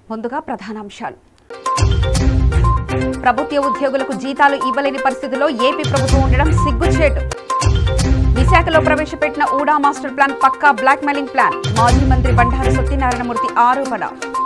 ముందుగా ప్రధానాంశాలు ప్రభుత్వ ఉద్యోగులకు జీతాలు ఇవ్వలేని పరిస్థితిలో ఏపీ ప్రభుత్వం ఉండడం సిగ్గుచేటు విశాఖలో ప్రవేశపెట్టిన ఊడా మాస్టర్ ప్లాన్ పక్కా బ్లాక్ మెయిలింగ్ ప్లాన్ మాజీ మంత్రి బండారు సత్యనారాయణమూర్తి ఆరోపణ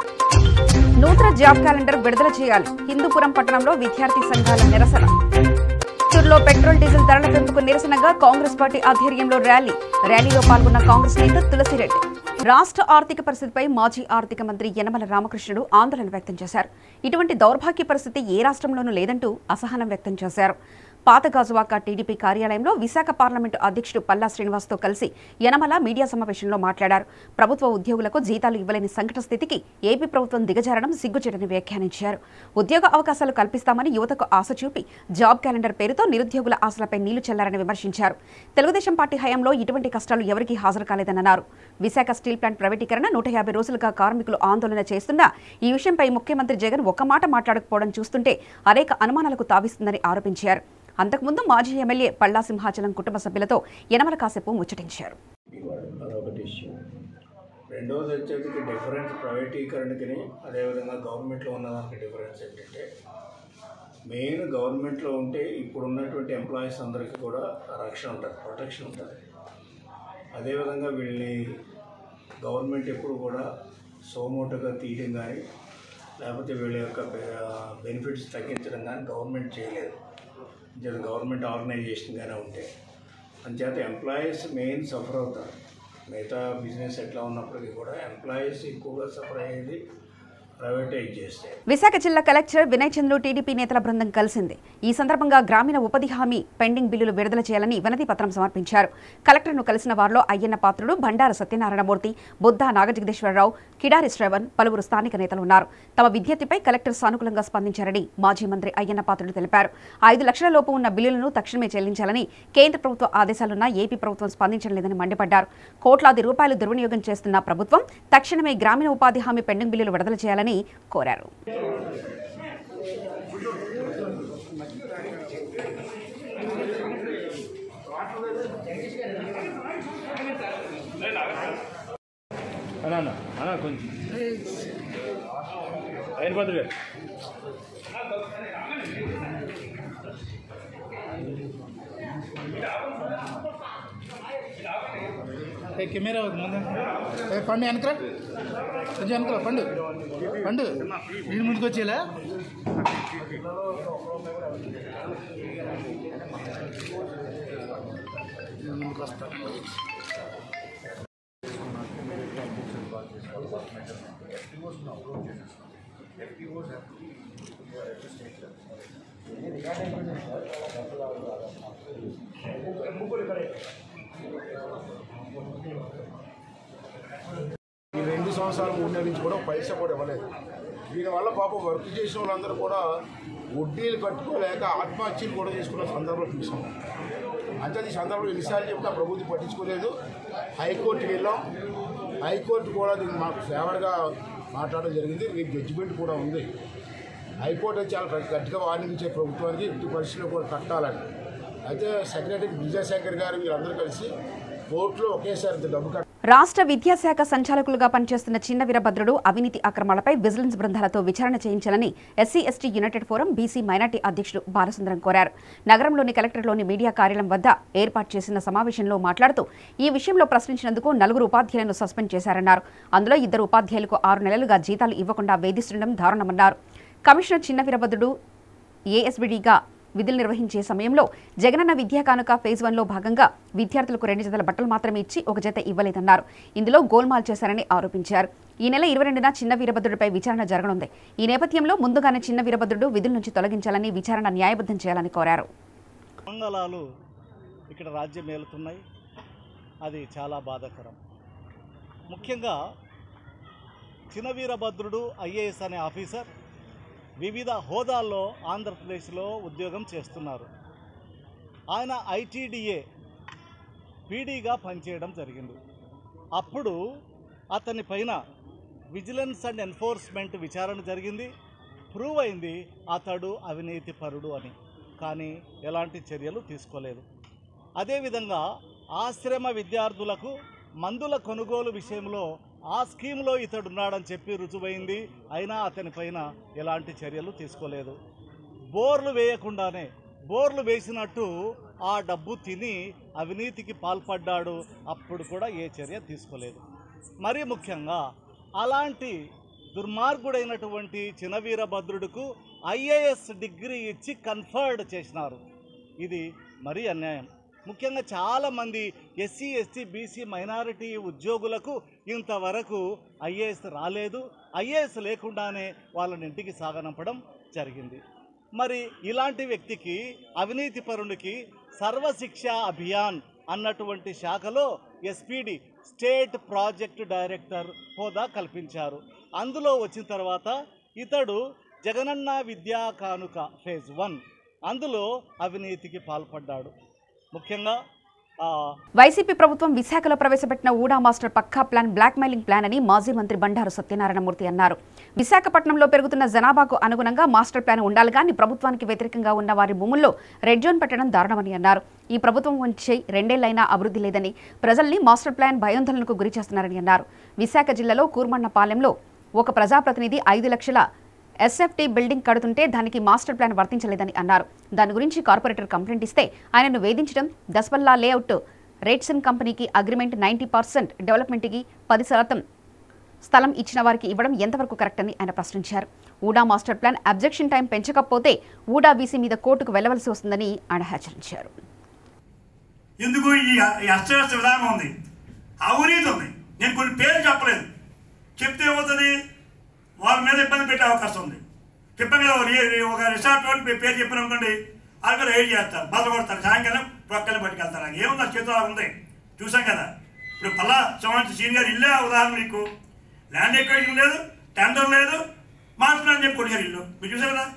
నూతన జాబ్ క్యాలెండర్ విడుదల చేయాలి హిందూపురం పట్టణంలో విద్యార్థి సంఘాల నిరసన చిత్తూరులో పెట్రోల్ డీజిల్ ధరల పెంపుకు నిరసనగా కాంగ్రెస్ పార్టీ ఆధ్వర్యంలో ర్యాలీ ర్యాలీలో పాల్గొన్న కాంగ్రెస్ నేత తులసిరెడ్డి రాష్ట్ర ఆర్థిక పరిస్థితిపై మాజీ ఆర్థిక మంత్రి యనమల రామకృష్ణుడు ఆందోళన వ్యక్తం చేశారు ఇటువంటి దౌర్భాగ్య పరిస్థితి ఏ రాష్ట్రంలోనూ లేదంటూ అసహనం వ్యక్తం చేశారు పాత గాజువాక టీడీపీ కార్యాలయంలో విశాఖ పార్లమెంటు అధ్యక్షుడు పల్లా శ్రీనివాస్తో కలిసి యనమల మీడియా సమావేశంలో మాట్లాడారు ప్రభుత్వ ఉద్యోగులకు జీతాలు ఇవ్వలేని సంకట స్థితికి ఏపీ ప్రభుత్వం దిగజారడం సిగ్గుచేటని వ్యాఖ్యానించారు ఉద్యోగ అవకాశాలు కల్పిస్తామని యువతకు ఆశ చూపి జాబ్ క్యాలెండర్ పేరుతో నిరుద్యోగుల ఆశలపై నీళ్లు చల్లారని విమర్శించారు తెలుగుదేశం పార్టీ హయాంలో ఇటువంటి కష్టాలు ఎవరికీ హాజరు కాలేదన్నారు విశాఖ స్టీల్ ప్లాంట్ ప్రైవేటీకరణ నూట యాభై రోజులుగా కార్మికులు ఆందోళన చేస్తున్నా ఈ విషయంపై ముఖ్యమంత్రి జగన్ ఒక్క మాట మాట్లాడకపోవడం చూస్తుంటే అనేక అనుమానాలకు తావిస్తుందని ఆరోపించారు అంతకుముందు మాజీ ఎమ్మెల్యే పల్లా సింహాచలం కుటుంబ సభ్యులతో యనమల కాసేపు ముచ్చటించారు ఇవ్వడం అదొకటి ఇష్యూ రెండోది వచ్చేసి డిఫరెన్స్ ప్రైవేటీకరణకి అదేవిధంగా గవర్నమెంట్లో ఉన్నదానికి డిఫరెన్స్ ఏంటంటే మెయిన్ గవర్నమెంట్లో ఉంటే ఇప్పుడు ఉన్నటువంటి ఎంప్లాయీస్ అందరికీ కూడా రక్షణ ఉంటుంది ప్రొటెక్షన్ ఉంటుంది అదేవిధంగా వీళ్ళని గవర్నమెంట్ ఎప్పుడు కూడా సోమోటోగా తీయడం కానీ లేకపోతే వీళ్ళ యొక్క బెనిఫిట్స్ తగ్గించడం కానీ గవర్నమెంట్ చేయలేదు జస్ట్ గవర్నమెంట్ ఆర్గనైజేషన్గానే ఉంటే అంచేత ఎంప్లాయీస్ మెయిన్ సఫర్ అవుతారు మిగతా బిజినెస్ ఎట్లా ఉన్నప్పటికీ కూడా ఎంప్లాయీస్ ఎక్కువగా సఫర్ అయ్యేది ప్రైవేటైజ్ చేస్తే విశాఖ జిల్లా కలెక్టర్ వినయ్ చంద్రు టీడీపీ నేతల బృందం కలిసింది ఈ సందర్భంగా గ్రామీణ ఉపాధి హామీ పెండింగ్ బిల్లులు విడుదల చేయాలని వినతి పత్రం సమర్పించారు కలెక్టర్ను కలిసిన వారిలో అయ్యన్న పాత్రుడు బండారు సత్యనారాయణమూర్తి బుద్ధ నాగజగదీశ్వరరావు కిడారి శ్రవణ్ పలువురు స్థానిక నేతలు ఉన్నారు తమ విజ్ఞప్తిపై కలెక్టర్ సానుకూలంగా స్పందించారని మాజీ మంత్రి అయ్యన్న పాత్రుడు తెలిపారు ఐదు లక్షల లోపు ఉన్న బిల్లులను తక్షణమే చెల్లించాలని కేంద్ర ప్రభుత్వ ఆదేశాలున్నా ఏపీ ప్రభుత్వం స్పందించడం లేదని మండిపడ్డారు కోట్లాది రూపాయలు దుర్వినియోగం చేస్తున్న ప్రభుత్వం తక్షణమే గ్రామీణ ఉపాధి హామీ పెండింగ్ బిల్లులు విడుదల చేయాలని కోరారు అన్నా అన్న అన్న కొంచెం అయిన పత్రిక ఏ కెమెరా ముందు ఏ పండు వెనకరా కొంచెం వెనకరా పండు పండు నేను ముందుకు వచ్చేలా ముందుకు వస్తా ఈ రెండు సంవత్సరాలు మూడు నెలల నుంచి కూడా పైసా కూడా ఇవ్వలేదు దీనివల్ల పాపం వర్క్ చేసిన వాళ్ళందరూ కూడా వడ్డీలు కట్టుకోలేక ఆత్మహత్యలు కూడా చేసుకున్న సందర్భం చూసాం అంటే ఈ సందర్భంలో ఎన్నిసార్లు చెప్తే ఆ ప్రభుత్వం పట్టించుకోలేదు హైకోర్టుకి వెళ్ళాం హైకోర్టు కూడా దీన్ని మాకు ఫేవర్గా మాట్లాడడం జరిగింది రేపు జడ్జిమెంట్ కూడా ఉంది హైకోర్టు అయితే చాలా గట్టిగా వార్నింగ్ ఇచ్చే ప్రభుత్వానికి ఎట్టి పరిస్థితుల్లో కూడా కట్టాలని అయితే సెక్రటరీ విజయశేఖర్ గారు వీళ్ళందరూ కలిసి కోర్టులో ఒకేసారి ఇంత డబ్బు కట్ట రాష్ట్ర విద్యాశాఖ సంచాలకులుగా పనిచేస్తున్న చిన్న వీరభద్రుడు అవినీతి అక్రమాలపై విజిలెన్స్ బృందాలతో విచారణ చేయించాలని SC ST united forum BC minority అధ్యక్షుడు బాలసుందరం కోరారు నగరంలోని కలెక్టర్లోని మీడియా కార్యాలయం వద్ద ఏర్పాటు చేసిన సమావేశంలో మాట్లాడుతూ ఈ విషయంలో ప్రశ్నించినందుకు నలుగురు ఉపాధ్యాయులను సస్పెండ్ చేశారన్నారు అందులో ఇద్దరు ఉపాధ్యాయులకు ఆరు నెలలుగా జీతాలు ఇవ్వకుండా వేధిస్తుండడం దారుణమన్నారు కమిషనర్ చిన్న వీరభద్రుడు ఏఎస్బిడిగా విధులు నిర్వహించే సమయంలో జగనన్న విద్యా కానుక ఫేజ్ వన్లో భాగంగా విద్యార్థులకు రెండు జతల బట్టలు మాత్రమే ఇచ్చి ఒక జత ఇవ్వలేదన్నారు ఇందులో గోల్మాల్ చేశారని ఆరోపించారు ఈ నెల ఇరవై రెండున చిన్న వీరభద్రుడిపై విచారణ జరగనుంది ఈ నేపథ్యంలో ముందుగానే చిన్న వీరభద్రుడు విధుల నుంచి తొలగించాలని విచారణ న్యాయబద్ధం చేయాలని కోరారు మంగళాలు ఇక్కడ రాజ్యం ఏలుతున్నాయి అది చాలా బాధాకరం ముఖ్యంగా చినవీరభద్రుడు ఐఏఎస్ అనే ఆఫీసర్ వివిధ హోదాల్లో ఆంధ్రప్రదేశ్లో ఉద్యోగం చేస్తున్నారు ఆయన ఐటీడీఏ పీడీగా పనిచేయడం జరిగింది అప్పుడు అతని పైన విజిలెన్స్ అండ్ ఎన్ఫోర్స్మెంట్ విచారణ జరిగింది ప్రూవ్ అయింది అతడు అవినీతి పరుడు అని కానీ ఎలాంటి చర్యలు తీసుకోలేదు అదేవిధంగా ఆశ్రమ విద్యార్థులకు మందుల కొనుగోలు విషయంలో ఆ స్కీమ్లో ఇతడు ఉన్నాడని చెప్పి రుజువైంది అయినా అతనిపైన ఎలాంటి చర్యలు తీసుకోలేదు బోర్లు వేయకుండానే బోర్లు వేసినట్టు ఆ డబ్బు తిని అవినీతికి పాల్పడ్డాడు అప్పుడు కూడా ఏ చర్య తీసుకోలేదు మరీ ముఖ్యంగా అలాంటి దుర్మార్గుడైనటువంటి చినవీరభద్రుడుకు ఐఏఎస్ డిగ్రీ ఇచ్చి కన్ఫర్డ్ చేసినారు ఇది మరీ అన్యాయం ముఖ్యంగా చాలామంది ఎస్సీ ఎస్టీ బీసీ మైనారిటీ ఉద్యోగులకు ఇంతవరకు ఐఏఎస్ రాలేదు ఐఏఎస్ లేకుండానే వాళ్ళని ఇంటికి సాగనంపడం జరిగింది మరి ఇలాంటి వ్యక్తికి అవినీతి పరునికి సర్వశిక్ష అభియాన్ అన్నటువంటి శాఖలో ఎస్పీడి స్టేట్ ప్రాజెక్ట్ డైరెక్టర్ హోదా కల్పించారు అందులో వచ్చిన తర్వాత ఇతడు జగనన్న విద్యా కానుక ఫేజ్ వన్ అందులో అవినీతికి పాల్పడ్డాడు ముఖ్యంగా ఆ, వైసీపీ ప్రభుత్వం విశాఖలో ప్రవేశపెట్టిన ఊడా మాస్టర్ పక్కా ప్లాన్ బ్లాక్ మెయిలింగ్ ప్లాన్ అని మాజీ మంత్రి బండారు సత్యనారాయణమూర్తి అన్నారు విశాఖపట్నంలో పెరుగుతున్న జనాభాకు అనుగుణంగా మాస్టర్ ప్లాన్ ఉండాలి కానీ ప్రభుత్వానికి వ్యతిరేకంగా ఉన్న వారి భూముల్లో రెడ్ జోన్ పెట్టడం దారుణమని అన్నారు ఈ ప్రభుత్వం వచ్చి రెండేళ్లైనా అభివృద్ధి లేదని ప్రజల్ని మాస్టర్ ప్లాన్ భయోందనలకు గురి చేస్తున్నారని అన్నారు విశాఖ జిల్లాలో కూర్మన్నపాలెంలో ఒక ప్రజాప్రతినిధి ఐదు లక్షల ఎస్ఎఫ్టీ బిల్డింగ్ కడుతుంటే దానికి మాస్టర్ ప్లాన్ వర్తించలేదని అన్నారు దాని గురించి కార్పొరేటర్ కంప్లైంట్ ఇస్తే ఆయనను వేధించడం దస్పల్లా లేఅవుట్ రేట్సన్ కంపెనీకి అగ్రిమెంట్ నైంటీ పర్సెంట్ డెవలప్మెంట్కి పది శాతం స్థలం ఇచ్చిన వారికి ఇవ్వడం ఎంతవరకు కరెక్ట్ అని ఆయన ప్రశ్నించారు VUDA master plan objection time పెంచకపోతే ఊడా వీసీ మీద కోర్టుకు వెళ్లవలసి వస్తుందని ఆయన హెచ్చరించారు ఎందుకు ఈ ఈ అష్టవ్యస్త విధానం ఉంది అవినీతి ఉంది నేను కొన్ని పేర్లు చెప్పలేదు చెప్తే ఏమవుతుంది వాళ్ళ మీద ఇబ్బంది పెట్టే అవకాశం ఉంది చెప్పాను కదా ఒక రి- ఒక రిసార్ట్ వాళ్ళు పే- పేరు చెప్పిన అనుకోండి వాళ్ళ మీద రైడ్ చేస్తారు బదులు కొడతారు సాయంకాలం ప్రొక్కలు పట్టుకెళ్తారు నాకు ఏముంది ఆ చేతిలో ఉంది చూసాం కదా ఇప్పుడు పల్లా సంవత్సరం సీన్ గారు ఇల్లే ఉదాహరణ మీకు ల్యాండ్ ఎక్వేషన్ లేదు టెండర్ లేదు మాట్లాడని చెప్పి కొడిగారు ఇల్లు మీరు చూసారు కదా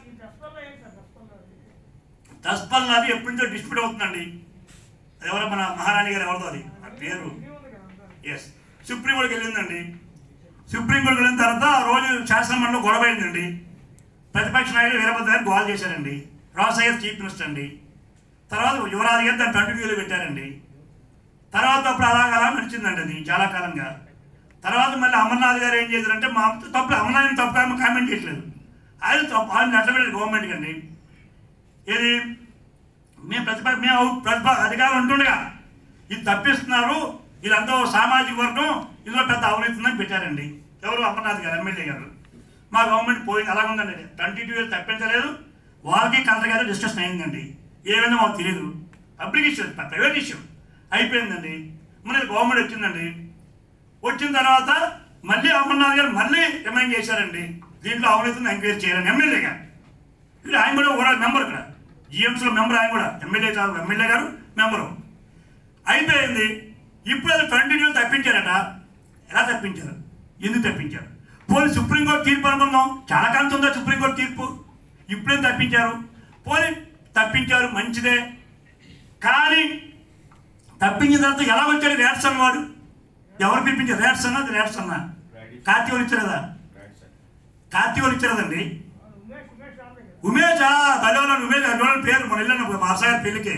దస్పల్ నది ఎప్పటి నుంచో డిస్ప్యూట్ అవుతుందండి అది ఎవరో మన మహారాణి గారు ఎవరిదో అది ఆ పేరు ఎస్ సుప్రీం కోర్టుకి వెళ్ళిందండి సుప్రీం కోర్టుకి వెళ్ళిన తర్వాత ఆ రోజు శాసనమండలిలో గొడవ అయిందండి ప్రతిపక్ష నాయకులు వీరభద్ర గారు గోల్ చేశారండి రాసయ్య చీఫ్ మినిస్టర్ అండి తర్వాత యువరాజు గారు దాన్ని కంటిన్యూలో పెట్టారండి తర్వాత అప్పుడు అలా అలా నడిచిందండి అది చాలా కాలంగా తర్వాత మళ్ళీ అమర్నాథ్ గారు ఏం చేశారంటే మా తప్పు అమర్నాథ్ తప్పు ఆమె కామెంట్ చేయట్లేదు ఆయన తప్పు ఆయన నష్టపెట్టారు గవర్నమెంట్కి అండి ఏది మేము ప్రతిపక్ష మేము ప్రతిప అధికారం ఉంటుండగా ఇది తప్పిస్తున్నారు వీళ్ళంతా ఓ సామాజిక వర్గం ఇందులో పెద్ద అవినీతి ఉందని పెట్టారండి ఎవరు అమర్నాథ్ గారు ఎమ్మెల్యే గారు మా గవర్నమెంట్ పోయింది అలాగ ఉందండి ట్వంటీ టూ ఇయర్స్ తప్పించలేదు వాళ్ళకి కలెక్టర్ గారు డిస్కషన్ అయిందండి ఏమైందో మాకు తెలియదు పబ్లిక్ ఇష్యూ ప్రైవేట్ ఇష్యూ అయిపోయిందండి మన గవర్నమెంట్ వచ్చిందండి వచ్చిన తర్వాత మళ్ళీ అమర్నాథ్ గారు మళ్ళీ రిమైండ్ చేశారండి దీంట్లో అవినీతిని ఎంక్వైరీ చేయాలని ఎమ్మెల్యే గారు ఇక్కడ ఆయన కూడా కూడా మెంబర్ ఇక్కడ జిఎంసీలో మెంబర్ ఆయన కూడా ఎమ్మెల్యే కాదు ఎమ్మెల్యే గారు మెంబరు అయిపోయింది ఇప్పుడు అది కంటిన్యూ తప్పించారట ఎలా తప్పించారు ఎందుకు తప్పించారు పోనీ సుప్రీంకోర్టు తీర్పు అనుకుందాం చాలా కాలం ఉందా సుప్రీంకోర్టు తీర్పు ఇప్పుడేం తప్పించారు పోనీ తప్పించారు మంచిదే కానీ తప్పించిన తర్వాత ఎలా వచ్చాడు రేట్సన్ వాడు ఎవరు పిలిపించారు రేట్సన్ అది రేట్సన్ కార్తీ వాళ్ళు ఇచ్చారు కదా కార్తీ వాళ్ళు ఇచ్చారు కదండి ఉమేష్ బలవన ఉమేష్ అడ్వాన్ పేరు మన ఇల్లు మా సార్ పెళ్ళికి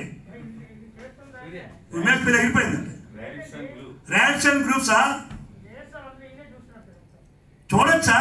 ఉమేష్ పేరు ఎగిరిపోయిందండి రేడ్సన్ గ్రూప్సా చూడొచ్చా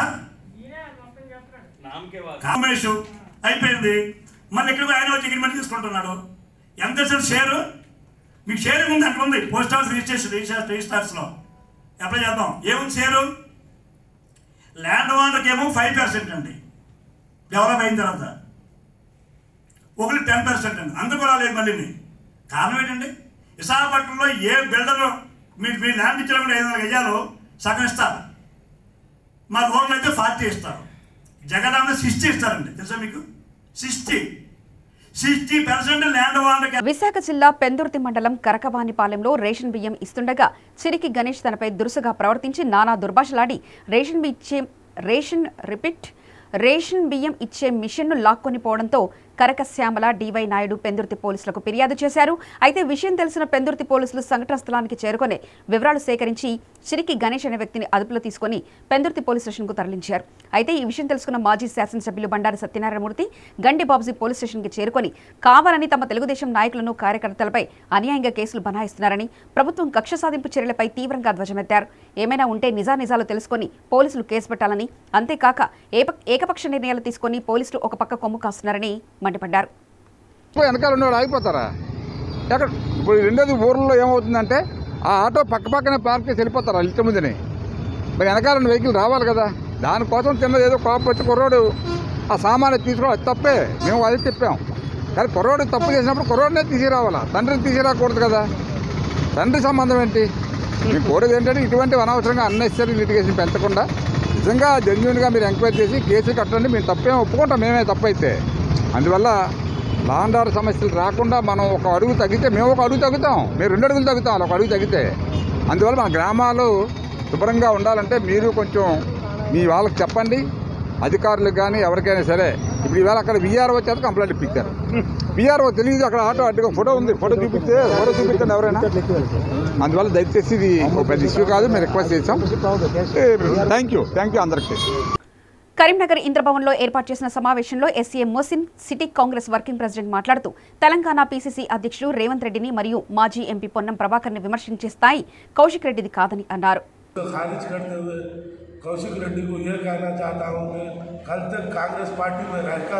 కాంబినేషు అయిపోయింది మళ్ళీ ఇక్కడ ఆయన వచ్చి అగ్రిమెంట్ తీసుకుంటున్నాడు ఎంత సార్ షేరు మీకు షేర్ ఉంది అక్కడ ఉంది పోస్ట్ ఆఫీస్ రిజిస్ట్రేషన్ రిజిస్టర్ రిజిస్టర్స్లో అప్లై చేద్దాం ఏముంది షేరు ల్యాండ్ ఓనర్కి ఏమో ఫైవ్ పర్సెంట్ అండి డెవలప్ అయిన తర్వాత ఒకటి టెన్ పర్సెంట్ అండి అందుకు కూడా లేదు మళ్ళీ కారణం ఏంటండి విశాఖపట్నంలో ఏ బిల్డర్ మీరు మీ ల్యాండ్ ఇచ్చిన కూడా ఐదు వందల గజాలు సగం ఇస్తారు మా ఊర్లో అయితే ఫార్టీ ఇస్తారు జగదాంలో సిక్స్టీ ఇస్తారండి తెలుసా మీకు సిక్స్టీ సిక్స్టీ పర్సెంట్ ల్యాండ్ ఓనర్కి విశాఖ జిల్లా పెందుర్తి మండలం కరకవానిపాలెంలో రేషన్ బియ్యం ఇస్తుండగా చిరికి గణేష్ తనపై దురుసుగా ప్రవర్తించి నానా దుర్భాషలాడి రేషన్ బియ్యం ఇచ్చే రేషన్ రిపీట్ రేషన్ బియ్యం ఇచ్చే మిషన్ను లాక్కొని పోవడంతో కరకశ్యామల డివై నాయుడు పెందుర్తి పోలీసులకు ఫిర్యాదు చేశారు అయితే విషయం తెలిసిన పెందుర్తి పోలీసులు సంఘటన స్థలానికి చేరుకొని వివరాలు సేకరించి చిరికి గణేష్ అనే వ్యక్తిని అదుపులో తీసుకొని పెందుర్తి పోలీస్ స్టేషన్కు తరలించారు అయితే ఈ విషయం తెలుసుకున్న మాజీ శాసనసభ్యులు బండారు సత్యనారాయణమూర్తి గండి బాబ్జీ పోలీస్ స్టేషన్కి చేరుకొని కావాలని తమ తెలుగుదేశం నాయకులను కార్యకర్తలపై అన్యాయంగా కేసులు బనాయిస్తున్నారని ప్రభుత్వం కక్ష సాధింపు చర్యలపై తీవ్రంగా ధ్వజమెత్తారు ఏమైనా ఉంటే నిజానిజాలు తెలుసుకొని పోలీసులు కేసు పెట్టాలని అంతేకాక ఏప- ఏకపక్ష నిర్ణయాలు తీసుకొని పోలీసులు ఒక పక్క కొమ్ము కాస్తున్నారని మండిపడ్డారు వెనకాల ఉన్నవాడు ఆగిపోతారా ఎక్కడ ఇప్పుడు రెండోది ఊర్లో ఏమవుతుందంటే ఆ ఆటో పక్క పక్కనే పార్క్ చేసి వెళ్ళిపోతారు వాళ్ళ ఇంటి ముందుని మరి వెనకాల ఉన్న వెహికల్ రావాలి కదా దానికోసం చిన్నది ఏదో కోపం వచ్చి కుర్రోడు ఆ సామాన్ని తీసుకోవాలి అది తప్పే మేము అది చెప్పాం కానీ కుర్రోడు తప్పు చేసినప్పుడు కుర్రోడినే తీసుకురావాలా తండ్రిని తీసుకురాకూడదు కదా తండ్రి సంబంధం ఏంటి మేము కోరేది ఏంటంటే ఇటువంటి అనవసరంగా అన్నెసరీ లిటిగేషన్ పెంచకుండా నిజంగా జెన్యున్గా మీరు ఎంక్వైరీ చేసి కేసు కట్టండి మేము తప్పేమో ఒప్పుకుంటాం మేమే తప్పైతే అందువల్ల లాండ్ ఆర్డర్ సమస్యలు రాకుండా మనం ఒక అడుగు తగ్గితే మేము ఒక అడుగు తగ్గుతాం మేము రెండు అడుగులు తగ్గుతాం అలా ఒక అడుగు తగ్గితే అందువల్ల మన గ్రామాలు శుభ్రంగా ఉండాలంటే మీరు కొంచెం మీ వాళ్ళకి చెప్పండి అధికారులకు కానీ ఎవరికైనా సరే ఇప్పుడు ఈవేళ అక్కడ విఆర్ఓ వచ్చేది కంప్లైంట్ ఇప్పించారు విఆర్ఓ తెలియదు అక్కడ ఆటో అడ్డుగా ఫోటో ఉంది ఫోటో చూపిస్తే ఫోటో చూపించండి ఎవరైనా అందువల్ల దయచేసి ఇది ఒక పెద్ద ఇష్యూ కాదు మేము రిక్వెస్ట్ చేసాం థ్యాంక్ యూ థ్యాంక్ యూ అందరికీ కరీంనగర్ ఇంద్రభవన్లో ఏర్పాటు చేసిన సమావేశంలో ఎస్సీఎం Mohsin city Congress working president మాట్లాడుతూ తెలంగాణ పీసీసీ అధ్యక్షుడు రేవంత్ రెడ్డిని మరియు మాజీ ఎంపీ పొన్నం ప్రభాకర్ని విమర్శించే స్థాయి కౌశిక్ రెడ్డిది కాదని అన్నారు तो खारिज करते हुए कौशिक रेड्डी को यह कहना चाहता हूं कि कल तक कांग्रेस पार्टी में रहकर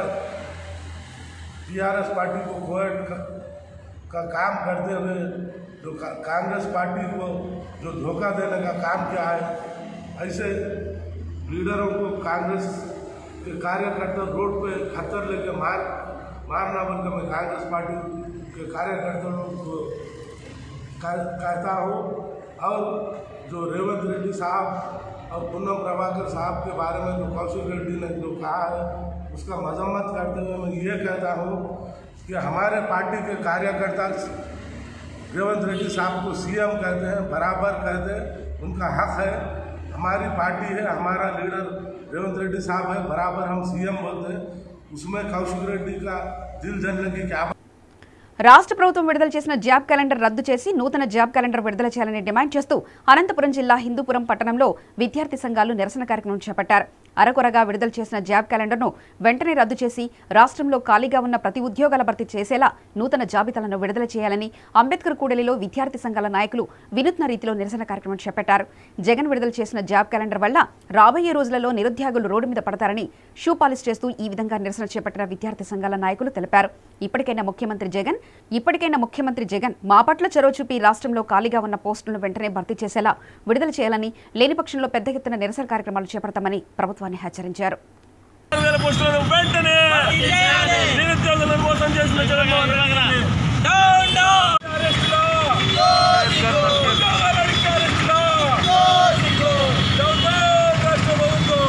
टीआरएस पार्टी को खोए का काम करते हुए जो का, कांग्रेस पार्टी को जो धोखा देने का काम किया है ऐसे लीडरों को कांग्रेस के कार्यकर्ता रोड पे खतर लेके मार मारना बनकर मैं कांग्रेस पार्टी के कार्यकर्ताओं को कह- कहता हूँ और जो रेवंत रेड्डी साहब और पूनम प्रभाकर साहब के बारे में जो कौशिक रेड्डी ने जो कहा है उसका मजम्मत करते हुए मैं ये कहता हूँ कि हमारे पार्टी के कार्यकर्ता रेवंत रेड्डी साहब को सीएम कहते हैं बराबर कहते हैं उनका हक है हमारी पार्टी है हमारा लीडर रेवंत रेड्डी साहब है बराबर हम सीएम बोलते हैं उसमें कौशिक रेड्डी का दिल जलने की क्या రాష్ట్ర ప్రభుత్వం విడుదల చేసిన జాబ్ క్యాలెండర్ రద్దు చేసి నూతన జాబ్ క్యాలెండర్ విడుదల చేయాలని డిమాండ్ చేస్తూ అనంతపురం జిల్లా హిందూపురం పట్టణంలో విద్యార్థి సంఘాలు నిరసన కార్యక్రమం చేపట్టారు అరకొరగా విడుదల చేసిన జాబ్ క్యాలెండర్ను వెంటనే రద్దు చేసి రాష్ట్రంలో ఖాళీగా ఉన్న ప్రతి ఉద్యోగాల భర్తీ చేసేలా నూతన జాబితాలను విడుదల చేయాలని అంబేద్కర్ కూడలిలో విద్యార్థి సంఘాల నాయకులు వినూత్న రీతిలో నిరసన కార్యక్రమం చేపట్టారు జగన్ విడుదల చేసిన జాబ్ క్యాలెండర్ వల్ల రాబోయే రోజులలో నిరుద్యోగులు రోడ్డు మీద పడతారని షూ పాలిష్ చేస్తూ ఈ విధంగా నిరసన చేపట్టిన విద్యార్థి సంఘాల నాయకులు తెలిపారు ఇప్పటికైనా ముఖ్యమంత్రి జగన్ ఇప్పటికైనా ముఖ్యమంత్రి జగన్ మా పట్ల చొరవ చూపి రాష్ట్రంలో ఖాళీగా ఉన్న పోస్టులను వెంటనే భర్తీ చేసేలా విడుదల చేయాలని లేని పక్షంలో పెద్ద ఎత్తున నిరసన కార్యక్రమాలు చేపడతామని ప్రభుత్వాన్ని హెచ్చరించారు వేల పోస్టులను వెంటనే నిరుద్యోగులను మోసం చేసిన జగన్మోహన్ రెడ్డి అరెస్టులో! అరెస్టులో! అరెస్టులో! డౌన్ రాష్ట్ర ప్రభుత్వం.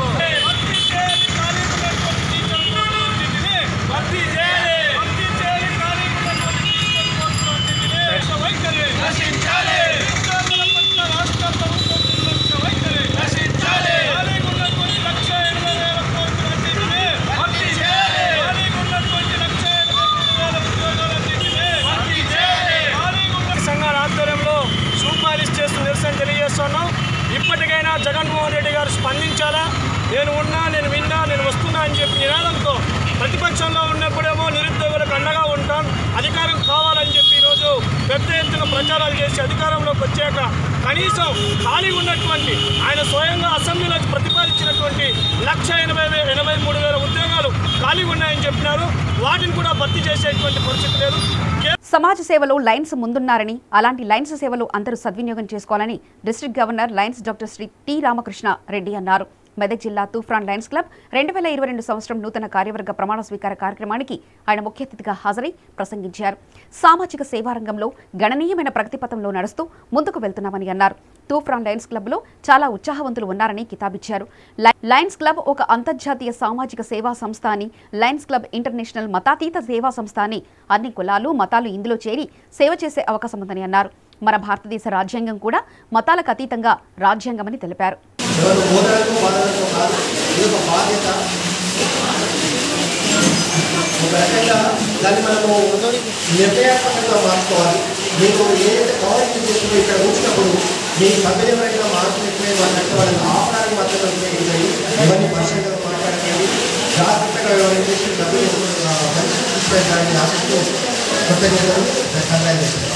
భర్తీ చేయాలి. భర్తీ చేయాలి. ఖాళీగా ఉన్నటువంటి టీచర్ పోస్టులన్నింటినీ రాష్ట్ర వైఖరి. నిరుద్యోగుల పట్ల రాష్ట్ర ప్రభుత్వం నిర్లక్ష్య వైఖరి. ఖాళీగా ఉన్నటువంటి లక్ష ఎనభై వేల పోస్టులన్నింటినీ భర్తీ చేయాలి. ఖాళీగా ఉన్నటువంటి లక్ష ఎనభై వేల ఉద్యోగాలన్నింటినీ భర్తీ చేయాలి. ఖాళీగా ఉన్న సంఘాల ఆధ్వర్యంలో సూపాలిష్ చేస్తూ నిరసన తెలియజేస్తున్నాం ఇప్పటికైనా జగన్మోహన్ రెడ్డి గారు స్పందించాలా నేను ఉన్నా నేను విన్నా నేను వస్తున్నా అని చెప్పి నినాదంతో ప్రతిపక్షంలో ఉన్నప్పుడేమో నిరుద్యోగులకు అండగా ఉంటాం అధికారం కావాలని చెప్పి ఈరోజు పెద్ద ఎత్తున ప్రచారాలు చేసి అధికారంలోకి వచ్చాక కనీసం ఖాళీ ఉన్నటువంటి ఆయన స్వయంగా అసెంబ్లీలో ప్రతిపాదించినటువంటి లక్ష ఎనభై వే ఎనభై మూడు వేల ఉద్యోగాలు ఖాళీ ఉన్నాయని చెప్పినారు వాటిని కూడా భర్తీ చేసేటువంటి పరిస్థితి లేదు కే- సమాజ సేవలో లైన్స్ ముందున్నారని అలాంటి లైన్స్ సేవలు అందరూ సద్వినియోగం చేసుకోవాలని district governor lions doctor Shri T Ramakrishna Reddy అన్నారు మెదక్ జిల్లా తూఫ్రాన్ లయన్స్ క్లబ్ రెండు వేల ఇరవై రెండు సంవత్సరం నూతన కార్యవర్గ ప్రమాణ స్వీకార కార్యక్రమానికి ఆయన ముఖ్య అతిథిగా హాజరై ప్రసంగించారు సామాజిక సేవా రంగంలో గణనీయమైన ప్రగతి పథంలో నడుస్తూ ముందుకు వెళ్తున్నామని అన్నారు తూఫ్రాన్ లయన్స్ క్లబ్లో చాలా ఉత్సాహవంతులు ఉన్నారని కితాబిచ్చారు లై- లయన్స్ క్లబ్ ఒక అంతర్జాతీయ సామాజిక సేవా సంస్థ అని లయన్స్ క్లబ్ ఇంటర్నేషనల్ మతాతీత సేవా సంస్థ అని అన్ని కులాలు మతాలు ఇందులో చేరి సేవ చేసే అవకాశం ఉందని అన్నారు మన భారతదేశ రాజ్యాంగం కూడా మతాలకు అతీతంగా రాజ్యాంగమని తెలిపారు ఎవరు ఓదరకు బాధలతో కాదు ఇది ఒక బాధ్యత ఒక రకంగా దాన్ని మనము నిర్ణయాత్మకంగా మార్చుకోవాలి మీకు ఏదైతే పవర్ యూజ్ చేస్తుందో ఇక్కడ ఉంచినప్పుడు మీ సభ్యులు ఎవరైనా మార్పులు ఎక్కువై వాళ్ళంటే వాళ్ళని ఆపడానికి మాత్రమే ఉపయోగించండి ఇవన్నీ పర్సెంట్గా మాట్లాడకండి జాగ్రత్తగా వ్యవహరించి డబ్బులు మంచి తీసుకెళ్ళడానికి ఆశిస్తూ కృతజ్ఞతలు కంగ్రాచులేషన్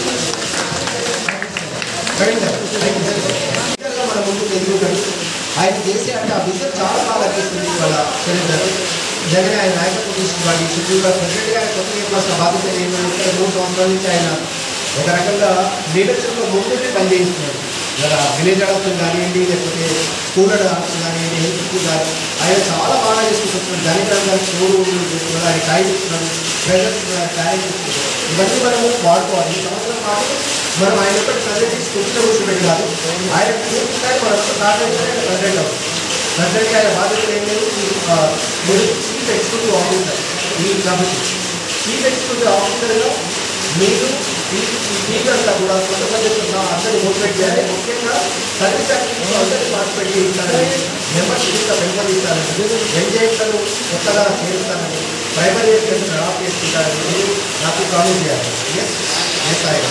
ప్రవీణ్ గారు థ్యాంక్ యూ లీడర్గా మన ముందుకు ఎదుగుతాడు ఆయన చేసే అంటే ఆ బిజినెస్ చాలా బాగా అనిపిస్తుంది వాళ్ళ చరిత్రలో నిజంగానే ఆయన నాయకత్వం తీసుకున్నాడు ఈ షెడ్యూల్గా ప్రెసిడెంట్గా ఆయన కొత్త చెప్పాల్సిన బాధ్యత ఏంటంటే మూడు సంవత్సరాల నుంచి ఆయన ఒక రకంగా లీడర్షిప్లో ముందుండి పనిచేయిస్తున్నాడు ఇలా విలేజ్ అడగడం కానివ్వండి లేకపోతే స్కూల్ అడగడం కానివ్వండి హెల్త్ స్కూల్ కానీ ఆయన చాలా బాగా చేసుకుంటున్నాడు ధనికరం గారికి షోరూమ్ చేస్తున్నాడు ఆయన టైం ఇస్తున్నాడు ప్రజెంట్ టాలెంట్ ఇస్తున్నాడు ఇవన్నీ మనము వాడుకోవాలి ఈ సంవత్సరం పాటు మనం ఆయన యొక్క ప్రజెంట్ స్కూల్లో కూర్చోబెట్టి కాదు ఆయన పూర్తిస్థాయి మన కారణంగా ఆయన ప్రజెంట్ అవుతుంది ప్రజెంట్ ఆయన బాధ్యతలు ఏం లేదు ఈ, ఆ, మీరు చీఫ్ ఎగ్జిక్యూటివ్ ఆఫీసర్ ఈ కాబట్టి చీఫ్ ఎగ్జిక్యూటివ్ ఆఫీసర్గా మీరు ఈ టీచర్స్ కూడా కొత్త సబ్జెక్టులు అందరినీ మోటివేట్ చేయాలి ముఖ్యంగా సర్వీస్ యాక్టివిటీలో అందరినీ పార్టిసిపేట్ చేయిస్తారని మెంబర్షిప్ ఇంకా పెంపొందిస్తారని ఎంజాయ్లను కొత్తగా చేరుస్తారని ప్రైమరీ ఎడ్యుకేషన్ అడాప్ట్ చేసుకుంటారని మీరు నాకు ప్రామిస్ చేయాలి ఎస్ ఎస్ ఐ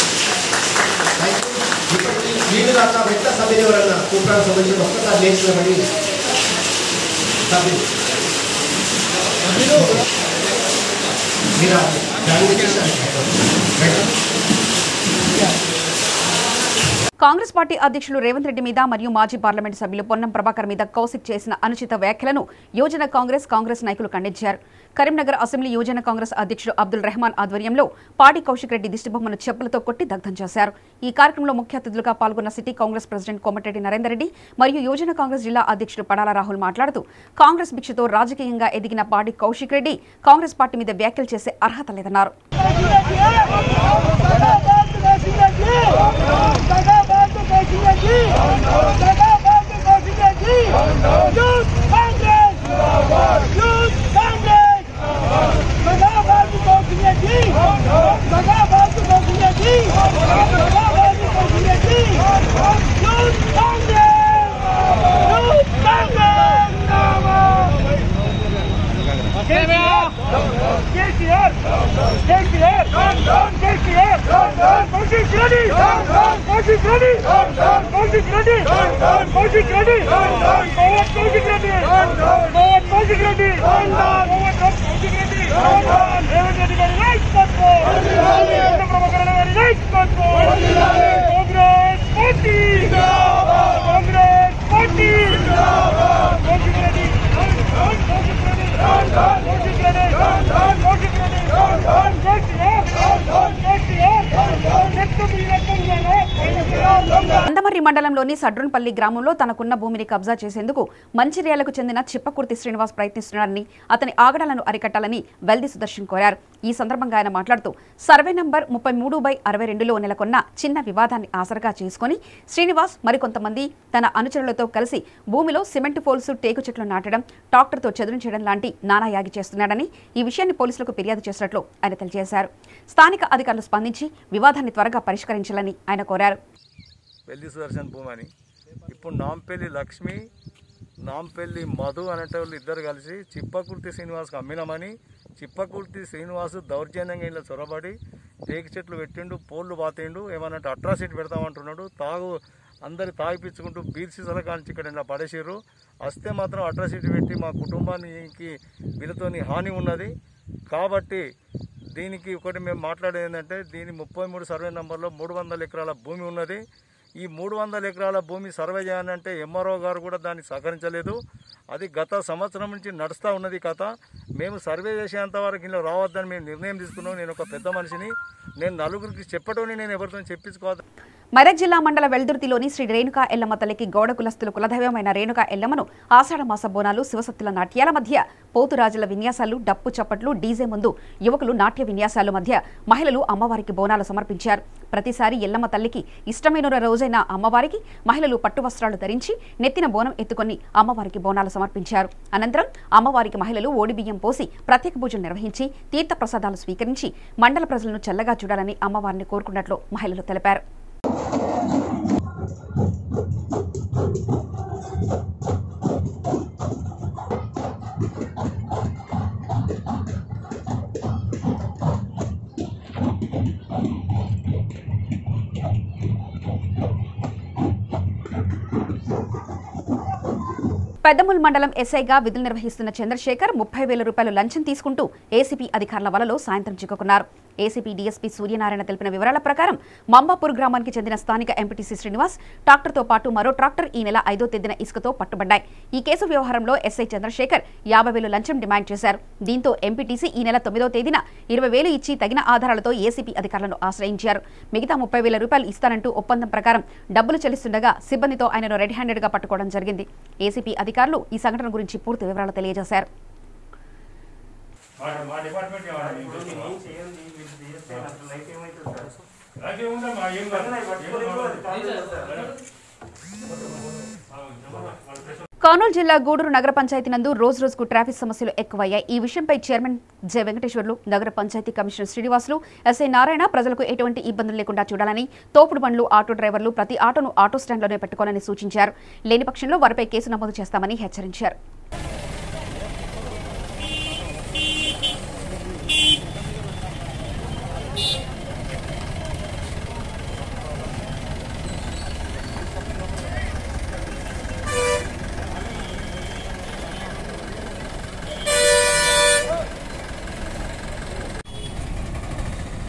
ఇప్పటికీ వీళ్ళు దాకా మెట్ల సభ్యులు ఎవరన్నా కూటానికి సంబంధించిన ఒక్కసారి నేర్చుకోమని సభ్యులు మీరు కాంగ్రెస్ పార్టీ అధ్యక్షులు రేవంత్ రెడ్డి మీద మరియు మాజీ పార్లమెంట్ సభ్యులు పొన్నం ప్రభాకర్ మీద కౌశిక్ చేసిన అనుచిత వ్యాఖ్యలను యువజన కాంగ్రెస్ కాంగ్రెస్ నాయకులు ఖండించారు కరీంనగర్ అసెంబ్లీ యువజన కాంగ్రెస్ అధ్యక్షుడు అబ్దుల్ రెహమాన్ ఆధ్వర్యంలో పాడి కౌశిక్ రెడ్డి దిష్టిబొమ్మను చెప్పులతో కొట్టి దగ్ధం చేశారు ఈ కార్యక్రమంలో ముఖ్య అతిథులుగా పాల్గొన్న సిటీ కాంగ్రెస్ ప్రెసిడెంట్ కోమటిరెడ్డి నరేందర్ రెడ్డి మరియు యువజన కాంగ్రెస్ జిల్లా అధ్యక్షుడు పడాల రాహుల్ మాట్లాడుతూ కాంగ్రెస్ భిక్షతో రాజకీయంగా ఎదిగిన పాడి కౌశిక్ రెడ్డి కాంగ్రెస్ పార్టీ మీద వ్యాఖ్యలు చేసే అర్హత లేదన్నారు అందమర్రి మండలంలోని సడ్రున్పల్లి గ్రామంలో తనకున్న భూమిని కబ్జా చేసేందుకు మంచిర్యాలకు చెందిన చిప్పకుర్తి శ్రీనివాస్ ప్రయత్నిస్తున్నారని అతని ఆగడాలను అరికట్టాలని వెల్ది సుదర్శన్ కోరారు ఈ సందర్భంగా ఆయన మాట్లాడుతూ సర్వే నంబర్ ముప్పై మూడు బై అరవై రెండులో నెలకొన్న చిన్న వివాదాన్ని ఆసరగా చేసుకుని శ్రీనివాస్ మరికొంతమంది తన అనుచరులతో కలిసి భూమిలో సిమెంట్ పోల్సు టేకు చెట్లు నాటడం ట్రాక్టర్తో చెదిరించడం లాంటి నానాయాగి చేస్తున్నాడని ఈ విషయాన్ని పోలీసులకు ఫిర్యాదు చేసినట్లు ఆయన తెలియజేశారు స్థానిక అధికారులు స్పందించి వివాదాన్ని త్వరగా పరిష్కరించాలని ఆయన కోరారు పెళ్లి సుదర్శన్ భూమి అని ఇప్పుడు నాంపల్లి లక్ష్మి నాంపల్లి మధు అనేటోళ్ళు ఇద్దరు కలిసి చిప్పకుర్తి శ్రీనివాస్కి అమ్మినామని చిప్పకుర్తి శ్రీనివాస్ దౌర్జన్యంగా ఇలా చొరబడి టేకు చెట్లు పెట్టిండు పోళ్ళు బాతిండు ఏమన్నట్టు అట్రాసిటీ పెడతామంటున్నాడు తాగు అందరి తాగిపించుకుంటూ బీర్ సీసాల కాంచి ఇక్కడ ఇలా పడేసిర్రు వస్తే మాత్రం అట్రాసిటీ పెట్టి మా కుటుంబానికి వీళ్ళతోని హాని ఉన్నది కాబట్టి దీనికి ఒకటి మేము మాట్లాడేది ఏంటంటే దీని ముప్పై మూడు సర్వే నెంబర్లో మూడు వందల ఎకరాల భూమి ఉన్నది ఈ మూడు వందల ఎకరాల భూమి సర్వే చేయాలంటే ఎంఆర్ఓ గారు కూడా దాన్ని సహకరించలేదు అది గత సంవత్సరం నుంచి నడుస్తూ ఉన్నది కథ మేము సర్వే చేసేంత వరకు ఇందులో రావద్దని మేము నిర్ణయం తీసుకున్నాం నేను ఒక పెద్ద మనిషిని నేను నలుగురికి చెప్పటం నేను ఎవరితో చెప్పించుకోవద్దు మెదక్ జిల్లా మండల వెల్దుర్తిలోని శ్రీ రేణుకా ఎల్లమ్మ తల్లికి గౌడ కులస్తులు కులదైవమైన రేణుకా ఎల్లమ్మను ఆషాఢ మాస బోనాలు శివసత్తుల నాట్యాల మధ్య పోతురాజుల విన్యాసాలు డప్పు చప్పట్లు డీజే ముందు యువకులు నాట్య విన్యాసాల మధ్య మహిళలు అమ్మవారికి బోనాలు సమర్పించారు ప్రతిసారి ఎల్లమ్మ తల్లికి ఇష్టమైన రోజైన అమ్మవారికి మహిళలు పట్టు వస్త్రాలు ధరించి నెత్తిన బోనం ఎత్తుకొని అమ్మవారికి బోనాలు సమర్పించారు అనంతరం అమ్మవారికి మహిళలు ఓడిబియ్యం పోసి ప్రత్యేక పూజలు నిర్వహించి తీర్థ ప్రసాదాలు స్వీకరించి మండల ప్రజలను చల్లగా చూడాలని అమ్మవారిని కోరుకున్నట్లు మహిళలు తెలిపారు పెద్దముల్ మండలం ఎస్ఐగా విధులు నిర్వహిస్తున్న చంద్రశేఖర్ ముప్పై వేల రూపాయలు లంచం తీసుకుంటూ ఏసీపీ అధికారుల వలలో సాయంత్రం చిక్కుకున్నారు ఏసీపీ డీఎస్పీ సూర్యనారాయణ తెలిపిన వివరాల ప్రకారం మంబాపూర్ గ్రామానికి చెందిన స్థానిక ఎంపీటీసీ శ్రీనివాస్ ట్రాక్టర్తో పాటు మరో ట్రాక్టర్ ఈ నెల ఐదో తేదీన ఇసుకతో పట్టుబడ్డాయి ఈ కేసు వ్యవహారంలో ఎస్ఐ చంద్రశేఖర్ యాభై వేలు లంచం డిమాండ్ చేశారు దీంతో ఎంపీటీసీ ఈ నెల తొమ్మిదో తేదీన ఇరవై వేలు ఇచ్చి తగిన ఆధారాలతో ఏసీపీ అధికారులను ఆశ్రయించారు మిగతా ముప్పై వేల రూపాయలు ఇస్తానంటూ ఒప్పందం ప్రకారం డబ్బులు చెల్లిస్తుండగా సిబ్బందితో ఆయనను రెడ్ హ్యాండెడ్ గా పట్టుకోవడం జరిగింది ఏసీపీ అధికారులు ఈ సంఘటన గురించి పూర్తి వివరాలు తెలియజేశారు కర్నూలు జిల్లా గూడూరు నగర పంచాయతీ నందు రోజు రోజుకు ట్రాఫిక్ సమస్యలు ఎక్కువయ్యాయి ఈ విషయంపై చైర్మన్ జె వెంకటేశ్వర్లు నగర పంచాయతీ కమిషనర్ శ్రీనివాసులు ఎస్ఐ నారాయణ ప్రజలకు ఎటువంటి ఇబ్బందులు లేకుండా చూడాలని తోపుడు బండ్లు ఆటో డ్రైవర్లు ప్రతి ఆటోను ఆటో స్టాండ్లోనే పెట్టుకోవాలని సూచించారు లేని పక్షంలో వారిపై కేసు నమోదు చేస్తామని హెచ్చరించారు